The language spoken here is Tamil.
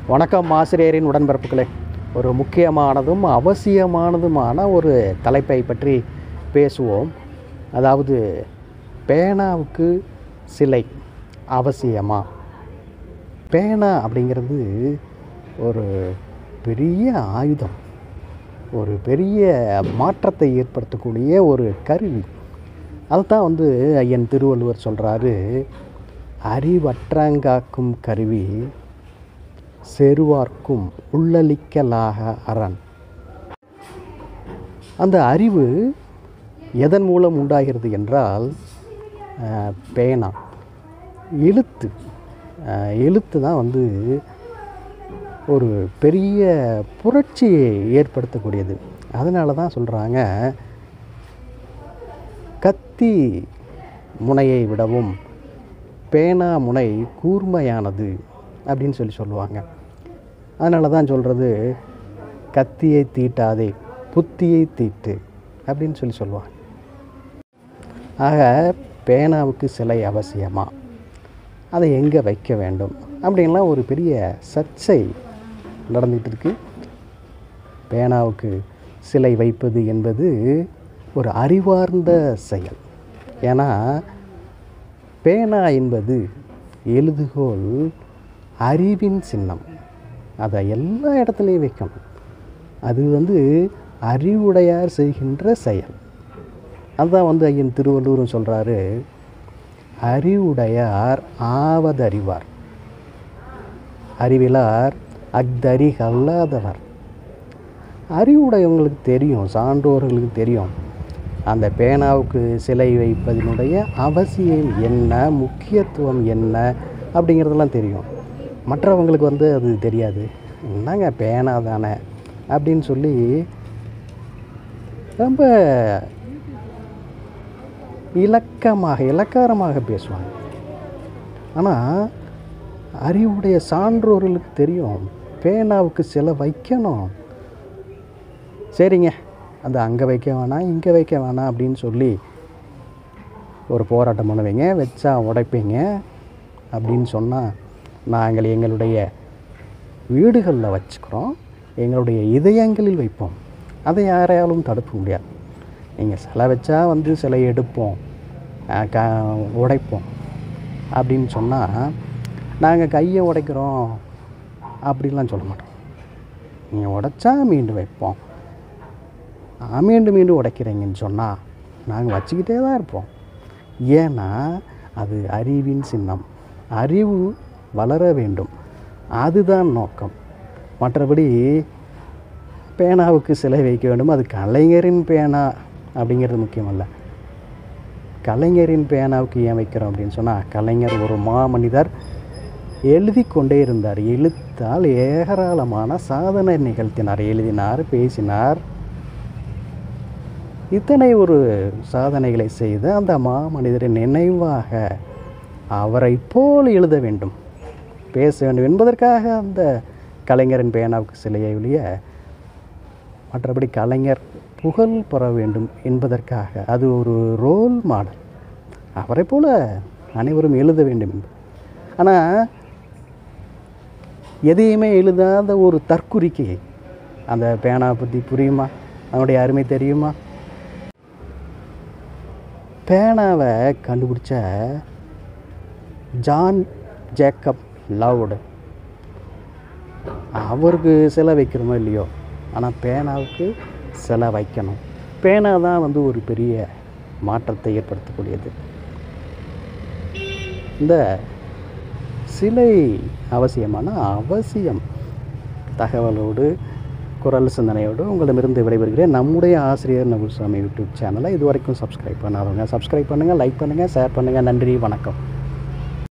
வணக்கம் ஆசிரியரின் உடன்பிறப்புகளே ஒரு முக்கியமானதும் அவசியமானதுமான ஒரு தலைப்பை பற்றி பேசுவோம் அதாவது பேனாவுக்கு சிலை அவசியமா பேனா அப்படிங்கிறது ஒரு பெரிய ஆயுதம் ஒரு பெரிய மாற்றத்தை ஏற்படுத்தக்கூடிய ஒரு கருவி அதுதான் வந்து ஐயன் திருவள்ளுவர் சொல்கிறாரு அறிவற்றங்காக்கும் கருவி செருவார்க்கும் உள்ளளிக்கலாக அரண் அந்த அறிவு எதன் மூலம் உண்டாகிறது என்றால் அஹ், பேனா எழுத்து அஹ், எழுத்து தான் வந்து ஒரு பெரிய புரட்சியை ஏற்படுத்தக்கூடியது அதனால தான் சொல்கிறாங்க கத்தி முனையை விடவும் பேனா முனை கூர்மையானது அப்படின்னு சொல்லி சொல்லுவாங்க அதனால தான் சொல்கிறது கத்தியை தீட்டாதே புத்தியை தீட்டு அப்படின்னு சொல்லி சொல்லுவாங்க ஆக பேனாவுக்கு சிலை அவசியமா அதை எங்கே வைக்க வேண்டும் அப்படின்லாம் ஒரு பெரிய சர்ச்சை நடந்துகிட்டு இருக்கு பேனாவுக்கு சிலை வைப்பது என்பது ஒரு அறிவார்ந்த செயல் ஏன்னா பேனா என்பது எழுதுகோல் அறிவின் சின்னம் அதை எல்லா இடத்துலையும் வைக்கணும் அது வந்து அறிவுடையார் செய்கின்ற செயல் அதுதான் வந்து ஐயன் திருவள்ளூரும் சொல்கிறாரு அறிவுடையார் ஆவதறிவார் அறிவிலார் அக்தறி கல்லாதவர் அறிவுடையவங்களுக்கு தெரியும் சான்றோர்களுக்கு தெரியும் அந்த பேனாவுக்கு சிலை வைப்பதனுடைய அவசியம் என்ன முக்கியத்துவம் என்ன அப்படிங்கிறதெல்லாம் தெரியும் மற்றவங்களுக்கு வந்து அது தெரியாது என்னங்க பேனா தானே அப்படின்னு சொல்லி ரொம்ப இலக்கமாக இலக்காரமாக பேசுவாங்க ஆனால் அறிவுடைய சான்றோர்களுக்கு தெரியும் பேனாவுக்கு சில வைக்கணும் சரிங்க அது அங்கே வைக்க வேணாம் இங்கே வைக்க வேணாம் அப்படின்னு சொல்லி ஒரு போராட்டம் பண்ணுவீங்க வச்சா உடைப்பீங்க அப்படின்னு சொன்னால் நாங்கள் எங்களுடைய வீடுகளில் வச்சுக்கிறோம் எங்களுடைய இதயங்களில் வைப்போம் அதை யாராலும் தடுக்க முடியாது நீங்கள் சிலை வச்சா வந்து சிலை எடுப்போம் அஹ் க உடைப்போம் அப்படின்னு சொன்னால் நாங்கள் கையை உடைக்கிறோம் அப்படிலாம் சொல்ல மாட்டோம் நீங்கள் உடைச்சா மீண்டும் வைப்போம் ஆ, மீண்டும் மீண்டும் உடைக்கிறீங்கன்னு சொன்னால் நாங்கள் வச்சுக்கிட்டே தான் இருப்போம் ஏன்னா அது அறிவின் சின்னம் அறிவு வளர வேண்டும் அதுதான் நோக்கம் மற்றபடி பேனாவுக்கு சிலை வைக்க வேண்டும் அது கலைஞரின் பேனா அப்படிங்கிறது முக்கியமல்ல கலைஞரின் பேனாவுக்கு ஏன் வைக்கிறோம் அப்படின்னு சொன்னால் கலைஞர் ஒரு மாமனிதர் எழுதி கொண்டே இருந்தார் எழுத்தால் ஏராளமான சாதனை நிகழ்த்தினார் எழுதினார் பேசினார் இத்தனை ஒரு சாதனைகளை செய்த அந்த மாமனிதரின் நினைவாக அவரை போல் எழுத வேண்டும் பேச வேண்டும் என்பதற்காக அந்த கலைஞரின் பேனாவுக்கு சிலையை ஒழிய மற்றபடி கலைஞர் புகழ் பெற வேண்டும் என்பதற்காக அது ஒரு ரோல் மாடல் அவரை போல அனைவரும் எழுத வேண்டும் என்பது ஆனால் எதையுமே எழுதாத ஒரு தற்குறிக்கு அந்த பேனாவை பற்றி புரியுமா அதனுடைய அருமை தெரியுமா பேனாவை கண்டுபிடிச்ச ஜான் ஜேக்கப் லவுடு அவருக்கு சிலை வைக்கிறோமோ இல்லையோ ஆனால் பேனாவுக்கு சிலை வைக்கணும் பேனா தான் வந்து ஒரு பெரிய மாற்றத்தை ஏற்படுத்தக்கூடியது இந்த சிலை அவசியமான அவசியம் தகவலோடு குரல் சிந்தனையோடு உங்களிடமிருந்து விடைபெறுகிறேன் நம்முடைய ஆசிரியர் நகுல்சாமி யூடியூப் சேனலை இது வரைக்கும் சப்ஸ்கிரைப் பண்ணாதவங்க சப்ஸ்கிரைப் பண்ணுங்கள் லைக் பண்ணுங்கள் ஷேர் பண்ணுங்கள் நன்றி வணக்கம்